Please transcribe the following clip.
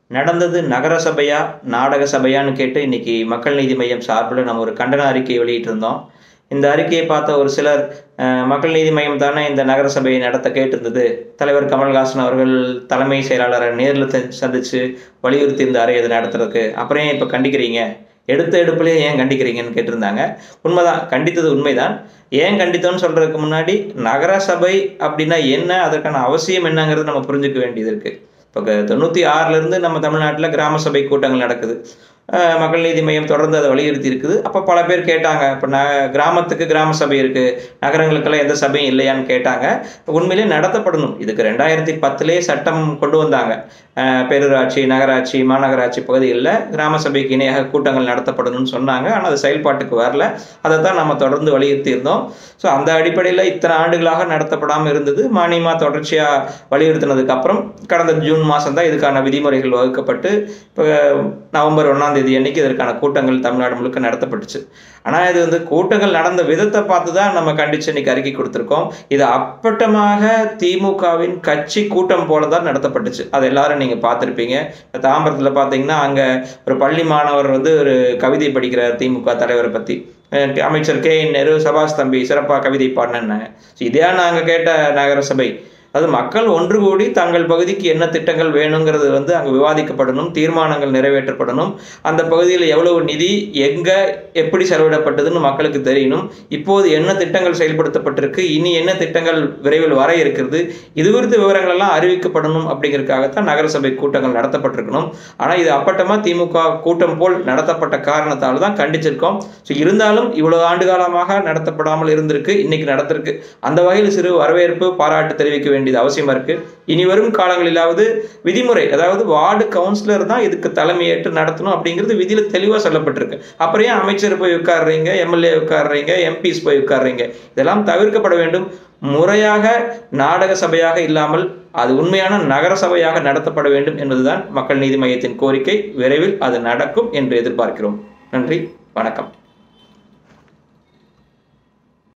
நடந்தது நகர சபையா நாடக சபையான்னு கேட்டு இன்னைக்கு மக்கள் நீதி மையம் சார்பில் நம்ம ஒரு கண்டன அறிக்கையை வெளியிட்டிருந்தோம் இந்த அறிக்கையை பார்த்த ஒரு சிலர் அஹ், மக்கள் நீதி மையம் தானே இந்த நகர சபையை நடத்த கேட்டிருந்தது தலைவர் கமல்ஹாசன் அவர்கள் தலைமை செயலாளரை நேரில் சந்திச்சு வலியுறுத்தி இருந்தாரு இதை நடத்துறதுக்கு அப்புறம் ஏன் இப்போ கண்டிக்கிறீங்க எடுத்த எடுப்புலேயே ஏன் கண்டிக்கிறீங்கன்னு கேட்டிருந்தாங்க உண்மைதான் கண்டித்தது உண்மைதான் ஏன் கண்டித்தோன்னு சொல்றதுக்கு முன்னாடி நகர சபை அப்படின்னா என்ன அதற்கான அவசியம் என்னங்கிறது நம்ம புரிஞ்சுக்க வேண்டியது இருக்கு இப்போ தொண்ணூற்றி ஆறுலேருந்து நம்ம தமிழ்நாட்டில் கிராம சபை கூட்டங்கள் நடக்குது அஹ் மக்கள் நீதி மையம் தொடர்ந்து அதை வலியுறுத்தி இருக்குது அப்போ பல பேர் கேட்டாங்க இப்போ ந கிராமத்துக்கு கிராம சபை இருக்குது நகரங்களுக்கெல்லாம் எந்த சபையும் இல்லையான்னு கேட்டாங்க உண்மையிலே நடத்தப்படணும் இதுக்கு ரெண்டாயிரத்தி பத்துலேயே சட்டம் கொண்டு வந்தாங்க அஹ் பேரூராட்சி நகராட்சி மாநகராட்சி பகுதிகளில் கிராம சபைக்கு இணையாக கூட்டங்கள் நடத்தப்படணும்னு சொன்னாங்க ஆனால் அது செயல்பாட்டுக்கு வரல அதை தான் நம்ம தொடர்ந்து வலியுறுத்தி இருந்தோம் ஸோ அந்த அடிப்படையில் இத்தனை ஆண்டுகளாக நடத்தப்படாமல் இருந்தது மானியமாக தொடர்ச்சியாக வலியுறுத்தினதுக்கு அப்புறம் கடந்த ஜூன் மாதம் தான் இதுக்கான விதிமுறைகள் வகுக்கப்பட்டு இப்போ நவம்பர் ஒன்றாம் தேதி அன்னைக்கு இதற்கான கூட்டங்கள் தமிழ்நாடு முழுக்க நடத்தப்பட்டுச்சு ஆனால் இது வந்து கூட்டங்கள் நடந்த விதத்தை பார்த்து தான் நம்ம கண்டிச்சு இன்னைக்கு அறிக்கை கொடுத்துருக்கோம் இது அப்பட்டமாக திமுகவின் கட்சி கூட்டம் போல தான் நடத்தப்பட்டுச்சு அது எல்லாரும் நீங்கள் பார்த்துருப்பீங்க தாம்பரத்தில் பார்த்தீங்கன்னா அங்கே ஒரு பள்ளி மாணவர் வந்து ஒரு கவிதை படிக்கிறார் திமுக தலைவரை பற்றி அமைச்சர் கே என் நேரு சபாஷ் தம்பி சிறப்பாக கவிதை பாடினாங்க இதே நாங்கள் கேட்ட நகர சபை அது மக்கள் ஒன்று கூடி தங்கள் பகுதிக்கு என்ன திட்டங்கள் வேணுங்கிறது வந்து அங்கே விவாதிக்கப்படணும் தீர்மானங்கள் நிறைவேற்றப்படணும் அந்த பகுதியில் எவ்வளவு நிதி எங்கே எப்படி செலவிடப்பட்டதுன்னு மக்களுக்கு தெரியணும் இப்போது என்ன திட்டங்கள் செயல்படுத்தப்பட்டிருக்கு இனி என்ன திட்டங்கள் விரைவில் வர இருக்கிறது இது குறித்த விவரங்கள் எல்லாம் அறிவிக்கப்படணும் அப்படிங்கிறதுக்காகத்தான் நகரசபை கூட்டங்கள் நடத்தப்பட்டிருக்கணும் ஆனால் இது அப்பட்டமாக திமுக கூட்டம் போல் நடத்தப்பட்ட காரணத்தால் தான் கண்டிச்சிருக்கோம் ஸோ இருந்தாலும் இவ்வளவு ஆண்டு காலமாக நடத்தப்படாமல் இருந்திருக்கு இன்னைக்கு நடத்திருக்கு அந்த வகையில் சிறு வரவேற்பு பாராட்டு தெரிவிக்க வேண்டியது அவசியமா இருக்கு இனி வரும் காலங்களிலாவது விதிமுறை அதாவது வார்டு கவுன்சிலர் தான் இதுக்கு தலைமையேற்று நடத்தணும் அப்படிங்கிறது விதியில தெளிவாக சொல்லப்பட்டிருக்கு அப்புறம் ஏன் அமைச்சர் போய் உட்காடுறீங்க எம்எல்ஏ உட்காடுறீங்க எம்பிஸ் போய் உட்காடுறீங்க இதெல்லாம் தவிர்க்கப்பட வேண்டும் முறையாக நாடக சபையாக இல்லாமல் அது உண்மையான நகர சபையாக நடத்தப்பட வேண்டும் என்பதுதான் மக்கள் நீதி மையத்தின் கோரிக்கை விரைவில் அது நடக்கும் என்று எதிர்பார்க்கிறோம் நன்றி வணக்கம்